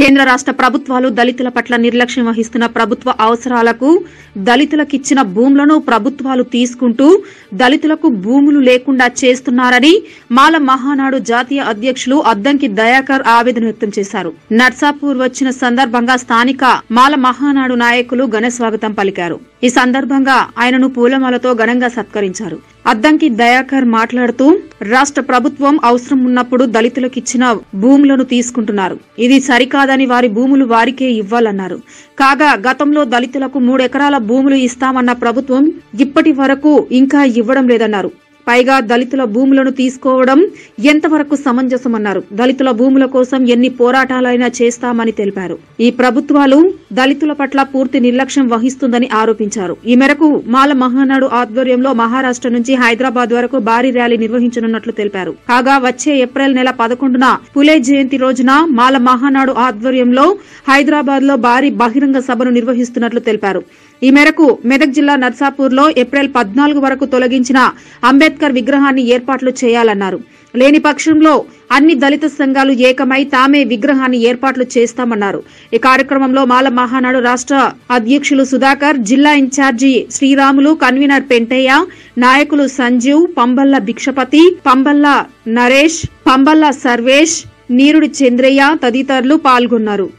కేంద్ర రాష్ట్ర ప్రభుత్వాలు దళితుల పట్ల నిర్లక్ష్యం వహిస్తున్న ప్రభుత్వ అవసరాలకు దళితులకిచ్చిన భూములను ప్రభుత్వాలు తీసుకుంటూ దళితులకు భూములు లేకుండా చేస్తున్నారని మాల మహానాడు జాతీయ అధ్యక్షులు అద్దంకి దయాకర్ ఆవేదన వ్యక్తం చేశారు నర్సాపూర్ వచ్చిన సందర్భంగా స్థానిక మాల మహానాడు నాయకులు ఘన స్వాగతం పలికారు ఈ సందర్భంగా ఆయనను పూలమాలతో ఘనంగా సత్కరించారు అద్దంకి దయాకర్ మాట్లాడుతూ రాష్ట్ర ప్రభుత్వం అవసరం ఉన్నప్పుడు దళితులకిచ్చిన భూములను తీసుకుంటున్నారు ఇది సరికాదని వారి భూములు వారికే ఇవ్వాలన్నారు కాగా గతంలో దళితులకు మూడెకరాల భూములు ఇస్తామన్న ప్రభుత్వం ఇప్పటి వరకు ఇంకా ఇవ్వడం లేదన్నారు పైగా దళితుల భూములను తీసుకోవడం ఎంతవరకు సమంజసమన్నారు దళితుల భూముల కోసం ఎన్ని పోరాటాలైనా చేస్తామని తెలిపారు ఈ ప్రభుత్వాలు దళితుల పట్ల పూర్తి నిర్లక్ష్యం వహిస్తుందని ఆరోపించారు ఈ మేరకు మాల మహానాడు ఆధ్వర్యంలో మహారాష్ట్ర నుంచి హైదరాబాద్ వరకు భారీ ర్యాలీ నిర్వహించనున్నట్లు తెలిపారు కాగా వచ్చే ఏప్రిల్ నెల పదకొండున పులే జయంతి రోజున మాల మహానాడు ఆధ్వర్యంలో హైదరాబాద్ లో భారీ బహిరంగ సభను నిర్వహిస్తున్నట్లు తెలిపారు ఈ మేరకు మెదక్ జిల్లా నర్సాపూర్లో ఏప్రిల్ పద్నాలుగు వరకు తొలగించిన అంబేద్కర్ విగ్రహాన్ని ఏర్పాట్లు చేయాలన్నారు లేని పక్షంలో అన్ని దళిత సంఘాలు ఏకమై తామే విగ్రహాన్ని ఏర్పాట్లు చేస్తామన్నారు ఈ కార్యక్రమంలో మాల మహానాడు రాష్ట్ర అధ్యక్షులు సుధాకర్ జిల్లా ఇన్ఛార్జి శ్రీరాములు కన్వీనర్ పెంటయ్య నాయకులు సంజీవ్ పంబల్ల భిక్షపతి పంబల్ల నరేష్ పంబల్ల సర్వేష్ నీరుడి చంద్రయ్య తదితరులు పాల్గొన్నారు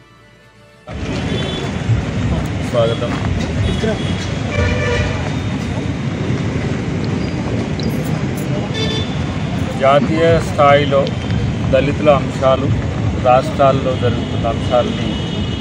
స్వాగతం జాతీయ స్థాయిలో దళితుల అంశాలు రాష్ట్రాల్లో జరుగుతున్న అంశాలని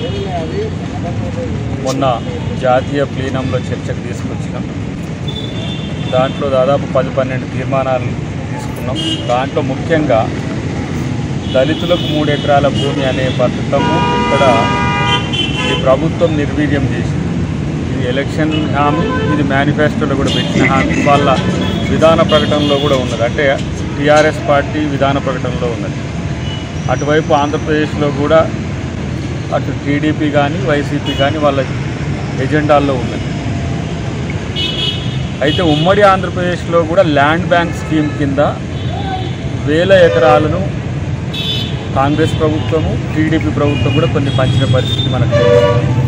మొన్న జాతీయ ప్లీనంలో చర్చకు తీసుకొచ్చినాం దాంట్లో దాదాపు పది పన్నెండు తీర్మానాలు తీసుకున్నాం దాంట్లో ముఖ్యంగా దళితులకు మూడు ఎకరాల భూమి అనే పథకము ఇక్కడ ఈ ప్రభుత్వం నిర్వీర్యం చేసింది ఇది ఎలక్షన్ హామీ ఇది మేనిఫెస్టోలో కూడా పెట్టిన హామీ వాళ్ళ విధాన ప్రకటనలో కూడా ఉన్నది అంటే టీఆర్ఎస్ పార్టీ విధాన ప్రకటనలో ఉన్నది అటువైపు ఆంధ్రప్రదేశ్లో కూడా అటు టీడీపీ కానీ వైసీపీ కానీ వాళ్ళ ఎజెండాల్లో ఉన్నది అయితే ఉమ్మడి ఆంధ్రప్రదేశ్లో కూడా ల్యాండ్ బ్యాంక్ స్కీమ్ కింద వేల ఎకరాలను కాంగ్రెస్ ప్రభుత్వము టీడీపీ ప్రభుత్వం కూడా కొన్ని పంచిన పరిస్థితి మనకు తెలుసు.